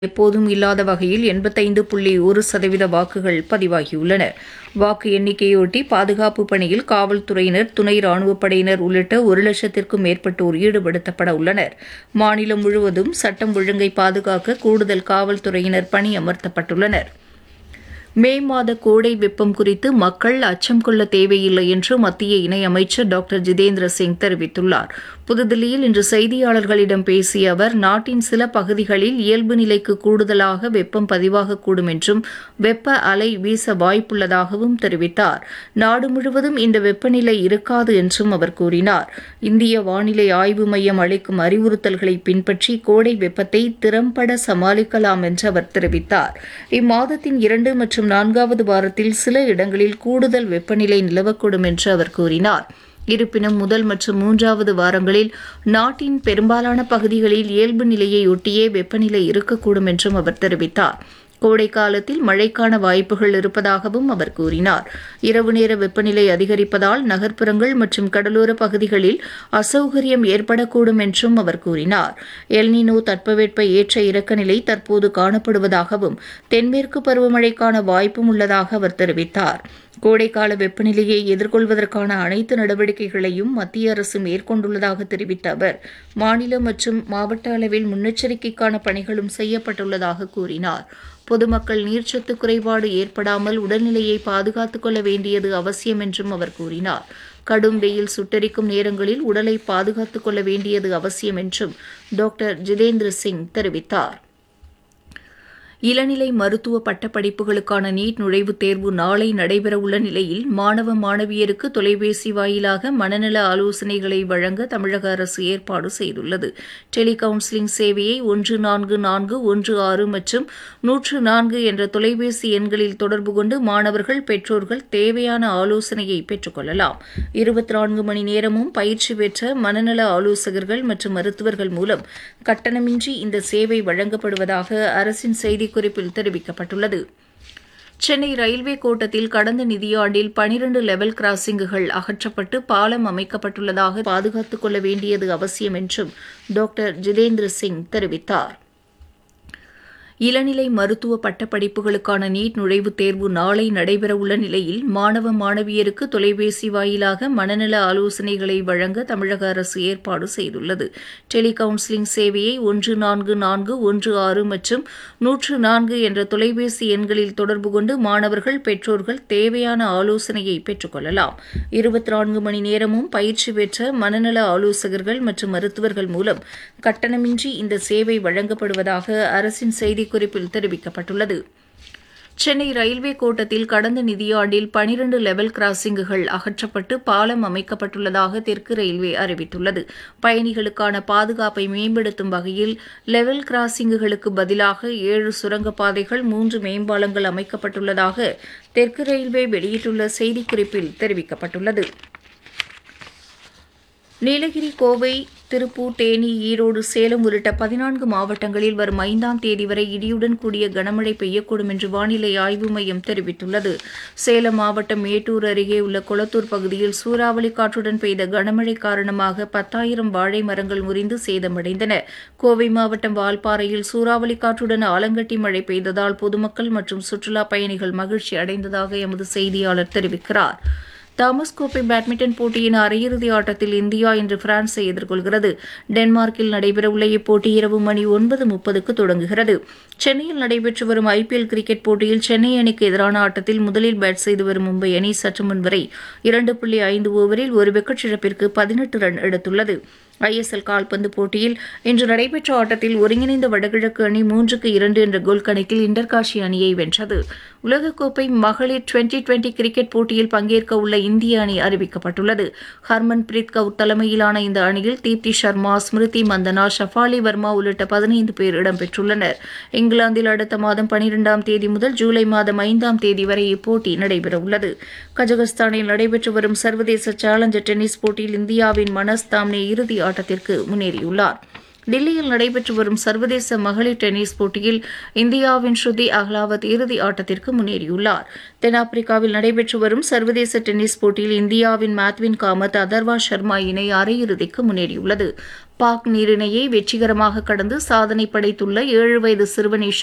எப்போதும் இல்லாத வகையில் எண்பத்தைந்து புள்ளி ஒரு சதவீத வாக்குகள் பதிவாகியுள்ளன வாக்கு எண்ணிக்கையொட்டி பாதுகாப்பு பணியில் காவல்துறையினர் துணை ராணுவப் படையினர் உள்ளிட்ட ஒரு லட்சத்திற்கும் மேற்பட்டோர் ஈடுபடுத்தப்பட உள்ளனர் மாநிலம் முழுவதும் சட்டம் ஒழுங்கை பாதுகாக்க கூடுதல் காவல்துறையினர் பணியமர்த்தப்பட்டுள்ளனர் மே மாத கோடை வெப்பம் குறித்து மக்கள் அச்சம் கொள்ள தேவையில்லை என்று மத்திய இணையமைச்சர் டாக்டர் ஜிதேந்திர சிங் தெரிவித்துள்ளார் புதுதில்லியில் இன்று செய்தியாளர்களிடம் பேசிய அவர் நாட்டின் சில பகுதிகளில் இயல்பு நிலைக்கு கூடுதலாக வெப்பம் பதிவாகக்கூடும் என்றும் வெப்ப அலை வீச வாய்ப்புள்ளதாகவும் தெரிவித்தார் நாடு முழுவதும் இந்த வெப்பநிலை இருக்காது என்றும் அவர் கூறினார் இந்திய வானிலை ஆய்வு மையம் அளிக்கும் அறிவுறுத்தல்களை பின்பற்றி கோடை வெப்பத்தை திறம்பட சமாளிக்கலாம் என்று அவர் தெரிவித்தார் இம்மாதத்தின் இரண்டு மற்றும் நான்காவது வாரத்தில் சில இடங்களில் கூடுதல் வெப்பநிலை நிலவக்கூடும் என்று அவர் கூறினார் இருப்பினும் முதல் மற்றும் மூன்றாவது வாரங்களில் நாட்டின் பெரும்பாலான பகுதிகளில் இயல்பு நிலையை ஒட்டியே வெப்பநிலை இருக்கக்கூடும் என்றும் அவர் தெரிவித்தார் கோடை காலத்தில் மழைக்கான வாய்ப்புகள் இருப்பதாகவும் அவர் கூறினார் இரவு நேர வெப்பநிலை அதிகரிப்பதால் நகர்ப்புறங்கள் மற்றும் கடலோர பகுதிகளில் அசௌகரியம் ஏற்படக்கூடும் என்றும் அவர் கூறினார் எல்னினோ தட்பவெட்ப ஏற்ற இறக்க நிலை தற்போது காணப்படுவதாகவும் தென்மேற்கு பருவமழைக்கான வாய்ப்பும் உள்ளதாக அவர் தெரிவித்தார் கோடைக்கால வெப்பநிலையை எதிர்கொள்வதற்கான அனைத்து நடவடிக்கைகளையும் மத்திய அரசு மேற்கொண்டுள்ளதாக தெரிவித்த அவர் மாநில மற்றும் மாவட்ட அளவில் முன்னெச்சரிக்கைக்கான பணிகளும் செய்யப்பட்டுள்ளதாக கூறினார் பொதுமக்கள் நீர்ச்சத்து குறைபாடு ஏற்படாமல் உடல்நிலையை பாதுகாத்துக் கொள்ள வேண்டியது அவசியம் என்றும் அவர் கூறினார் கடும் வெயில் சுட்டரிக்கும் நேரங்களில் உடலை பாதுகாத்துக் கொள்ள வேண்டியது அவசியம் என்றும் டாக்டர் ஜிதேந்திர சிங் தெரிவித்தார் இளநிலை மருத்துவ பட்டப்படிப்புகளுக்கான நீட் நுழைவுத் தேர்வு நாளை நடைபெறவுள்ள நிலையில் மாணவ மாணவியருக்கு தொலைபேசி வாயிலாக மனநல ஆலோசனைகளை வழங்க தமிழக அரசு ஏற்பாடு செய்துள்ளது டெலி கவுன்சிலிங் சேவையை ஒன்று நான்கு நான்கு ஒன்று ஆறு மற்றும் நூற்று நான்கு என்ற தொலைபேசி எண்களில் தொடர்பு கொண்டு மாணவர்கள் பெற்றோர்கள் தேவையான ஆலோசனையை பெற்றுக் கொள்ளலாம் இருபத்தி நான்கு மணி நேரமும் பயிற்சி பெற்ற மனநல ஆலோசகர்கள் மற்றும் மருத்துவர்கள் மூலம் கட்டணமின்றி இந்த சேவை வழங்கப்படுவதாக அரசின் செய்தி செய்திக்குறிப்பில் தெரிவிக்கப்பட்டுள்ளது சென்னை ரயில்வே கோட்டத்தில் கடந்த நிதியாண்டில் பனிரண்டு லெவல் கிராசிங்குகள் அகற்றப்பட்டு பாலம் அமைக்கப்பட்டுள்ளதாக பாதுகாத்துக் கொள்ள வேண்டியது அவசியம் என்றும் டாக்டர் ஜிதேந்திர சிங் தெரிவித்தார் இளநிலை மருத்துவ பட்டப்படிப்புகளுக்கான நீட் நுழைவுத் தேர்வு நாளை நடைபெறவுள்ள நிலையில் மாணவ மாணவியருக்கு தொலைபேசி வாயிலாக மனநல ஆலோசனைகளை வழங்க தமிழக அரசு ஏற்பாடு செய்துள்ளது டெலி கவுன்சிலிங் சேவையை ஒன்று நான்கு நான்கு ஒன்று ஆறு மற்றும் நூற்று நான்கு என்ற தொலைபேசி எண்களில் தொடர்பு கொண்டு மாணவர்கள் பெற்றோர்கள் தேவையான ஆலோசனையை பெற்றுக் கொள்ளலாம் இருபத்தி நான்கு மணி நேரமும் பயிற்சி பெற்ற மனநல ஆலோசகர்கள் மற்றும் மருத்துவர்கள் மூலம் கட்டணமின்றி இந்த சேவை வழங்கப்படுவதாக அரசின் செய்தி குறிப்பில் தெரிவிக்கப்பட்டுள்ளது சென்னை ரயில்வே கோட்டத்தில் கடந்த நிதியாண்டில் பனிரண்டு லெவல் கிராசிங்குகள் அகற்றப்பட்டு பாலம் அமைக்கப்பட்டுள்ளதாக தெற்கு ரயில்வே அறிவித்துள்ளது பயணிகளுக்கான பாதுகாப்பை மேம்படுத்தும் வகையில் லெவல் கிராசிங்குகளுக்கு பதிலாக ஏழு சுரங்கப்பாதைகள் மூன்று மேம்பாலங்கள் அமைக்கப்பட்டுள்ளதாக தெற்கு ரயில்வே வெளியிட்டுள்ள செய்திக்குறிப்பில் தெரிவிக்கப்பட்டுள்ளது நீலகிரி கோவை திருப்பூர் தேனி ஈரோடு சேலம் உள்ளிட்ட பதினான்கு மாவட்டங்களில் வரும் ஐந்தாம் தேதி வரை இடியுடன் கூடிய கனமழை பெய்யக்கூடும் என்று வானிலை ஆய்வு மையம் தெரிவித்துள்ளது சேலம் மாவட்டம் மேட்டூர் அருகே உள்ள கொளத்தூர் பகுதியில் சூறாவளி காற்றுடன் பெய்த கனமழை காரணமாக பத்தாயிரம் வாழை மரங்கள் முறிந்து சேதமடைந்தன கோவை மாவட்டம் வால்பாறையில் சூறாவளி காற்றுடன் ஆலங்கட்டி மழை பெய்ததால் பொதுமக்கள் மற்றும் சுற்றுலா பயணிகள் மகிழ்ச்சி அடைந்ததாக எமது செய்தியாளர் தெரிவிக்கிறார் தாமஸ் கோப்பை பேட்மிண்டன் போட்டியின் அரையிறுதி ஆட்டத்தில் இந்தியா இன்று பிரான்ஸை எதிர்கொள்கிறது டென்மார்க்கில் நடைபெறவுள்ள இப்போட்டி இரவு மணி ஒன்பது முப்பதுக்கு தொடங்குகிறது சென்னையில் நடைபெற்று வரும் ஐபிஎல் கிரிக்கெட் போட்டியில் சென்னை அணிக்கு எதிரான ஆட்டத்தில் முதலில் பேட் செய்து வரும் மும்பை அணி சற்று முன் வரை இரண்டு புள்ளி ஐந்து ஓவரில் ஒரு விக்கெட் இழப்பிற்கு பதினெட்டு ரன் எடுத்துள்ளது ஐஎஸ்எல் கால்பந்து போட்டியில் இன்று நடைபெற்ற ஆட்டத்தில் ஒருங்கிணைந்த வடகிழக்கு அணி மூன்றுக்கு இரண்டு என்ற கோல் கணக்கில் இண்டர்காஷி அணியை வென்றது உலகக்கோப்பை மகளிர் டுவெண்டி டுவெண்டி கிரிக்கெட் போட்டியில் பங்கேற்க உள்ள இந்திய அணி அறிவிக்கப்பட்டுள்ளது ஹர்மன் பிரீத் கவுர் தலைமையிலான இந்த அணியில் தீப்தி சர்மா ஸ்மிருதி மந்தனா ஷஃபாலி வர்மா உள்ளிட்ட பதினைந்து பேர் இடம்பெற்றுள்ளனர் இங்கிலாந்தில் அடுத்த மாதம் பனிரெண்டாம் தேதி முதல் ஜூலை மாதம் ஐந்தாம் தேதி வரை இப்போட்டி நடைபெறவுள்ளது கஜகஸ்தானில் நடைபெற்று வரும் சர்வதேச சேலஞ்சர் டென்னிஸ் போட்டியில் இந்தியாவின் மனஸ் தாம்னே இறுதி ஆட்டத்திற்கு முன்னேறியுள்ளார் தில்லியில் நடைபெற்று வரும் சர்வதேச மகளிர் டென்னிஸ் போட்டியில் இந்தியாவின் ஸ்ருதி அஹ்லாவத் இறுதி ஆட்டத்திற்கு முன்னேறியுள்ளார் தென்னாப்பிரிக்காவில் நடைபெற்று வரும் சர்வதேச டென்னிஸ் போட்டியில் இந்தியாவின் மேத்வின் காமத் அதர்வா சர்மா இணை அரையிறுதிக்கு முன்னேறியுள்ளது பாக் நீரிணையை வெற்றிகரமாக கடந்து சாதனை படைத்துள்ள ஏழு வயது சிறுவன் இஷா